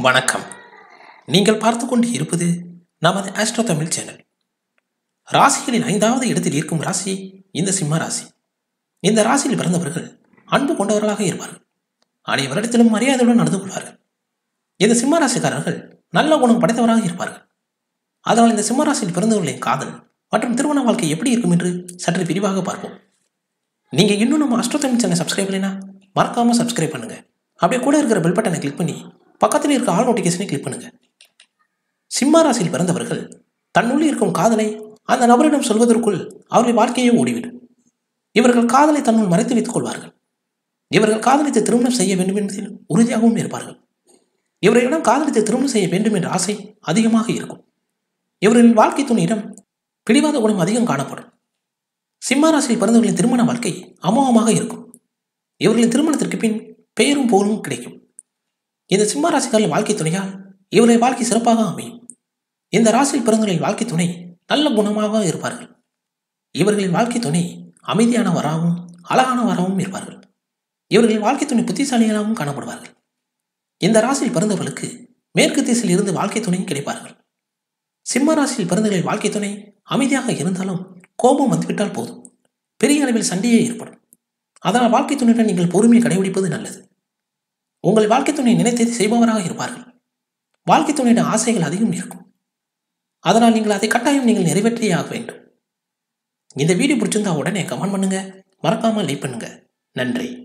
வணக்கம் நீங்கள் பார்த்து கொண்டு இருப்பது நமது ஆஸ்ட்ரோ தமிழ் சேனல் ராசிகளில் ஐந்தாவது இடத்தில் இருக்கும் ராசி இந்த சிம்ம ராசி இந்த ராசியில் பிறந்தவர்கள் அன்பு கொண்டவர்களாக இருப்பார்கள் அனைவரிடத்திலும் மரியாதையுடன் நடந்து கொள்வார்கள் இந்த சிம்ம ராசிக்காரர்கள் நல்ல குணம் படைத்தவராக இருப்பார்கள் அதனால் இந்த சிம்ம ராசியில் பிறந்தவர்களின் காதல் மற்றும் திருமண வாழ்க்கை எப்படி இருக்கும் என்று சற்று விரிவாக பார்ப்போம் நீங்கள் இன்னும் நம்ம அஸ்ட்ரோ தமிழ் சேனல் சப்ஸ்கிரைப் பண்ணலைன்னா மறக்காமல் சப்ஸ்கிரைப் பண்ணுங்க அப்படியே கூட இருக்கிற பெல் பட்டனை கிளிக் பண்ணி பக்கத்தில் இருக்க ஆல் நோட்டிஃபிகேஷனை கிளிக் பண்ணுங்க சிம்ம ராசியில் பிறந்தவர்கள் தன்னுள்ளே இருக்கும் காதலை அந்த நபரிடம் சொல்வதற்குள் அவருடைய வாழ்க்கையே ஓடிவிடும் இவர்கள் காதலை தன்னுள் மறைத்து வைத்துக் கொள்வார்கள் இவர்கள் காதலித்து திருமணம் செய்ய வேண்டும் என்பதில் உறுதியாகவும் இருப்பார்கள் இவர்களிடம் காதலித்து திருமணம் செய்ய வேண்டும் என்ற ஆசை அதிகமாக இருக்கும் இவர்களின் வாழ்க்கை துணையிடம் பிடிவாத குணம் அதிகம் காணப்படும் சிம்ம ராசியில் பிறந்தவர்களின் திருமண வாழ்க்கை அமோகமாக இருக்கும் இவர்களின் திருமணத்திற்கு பின் பெயரும் புகழும் கிடைக்கும் இந்த சிம்ம ராசிக்காரின் வாழ்க்கை துணையால் இவர்களின் வாழ்க்கை சிறப்பாக அமையும் இந்த ராசியில் பிறந்தவர்களின் வாழ்க்கை துணை நல்ல குணமாக இருப்பார்கள் இவர்களின் வாழ்க்கை துணை அமைதியானவராகவும் அழகானவராகவும் இருப்பார்கள் இவர்களின் வாழ்க்கை துணை புத்திசாலிகளாகவும் காணப்படுவார்கள் இந்த ராசியில் பிறந்தவர்களுக்கு மேற்கு திசையில் இருந்து வாழ்க்கை துணை கிடைப்பார்கள் சிம்ம ராசியில் பிறந்தவர்களின் வாழ்க்கை துணை அமைதியாக இருந்தாலும் கோபம் வந்துவிட்டால் போதும் பெரிய அளவில் சண்டையே ஏற்படும் அதனால் வாழ்க்கை துணையுடன் நீங்கள் பொறுமையை கடைபிடிப்பது நல்லது உங்கள் வாழ்க்கை துணை நினைத்ததை செய்பவராக இருப்பார்கள் வாழ்க்கை துணையிட ஆசைகள் அதிகம் இருக்கும் அதனால் நீங்கள் அதை கட்டாயம் நீங்கள் நிறைவேற்றியே ஆக வேண்டும் இந்த வீடியோ பிடிச்சிருந்தா உடனே கமெண்ட் பண்ணுங்க மறக்காம லைக் பண்ணுங்க நன்றி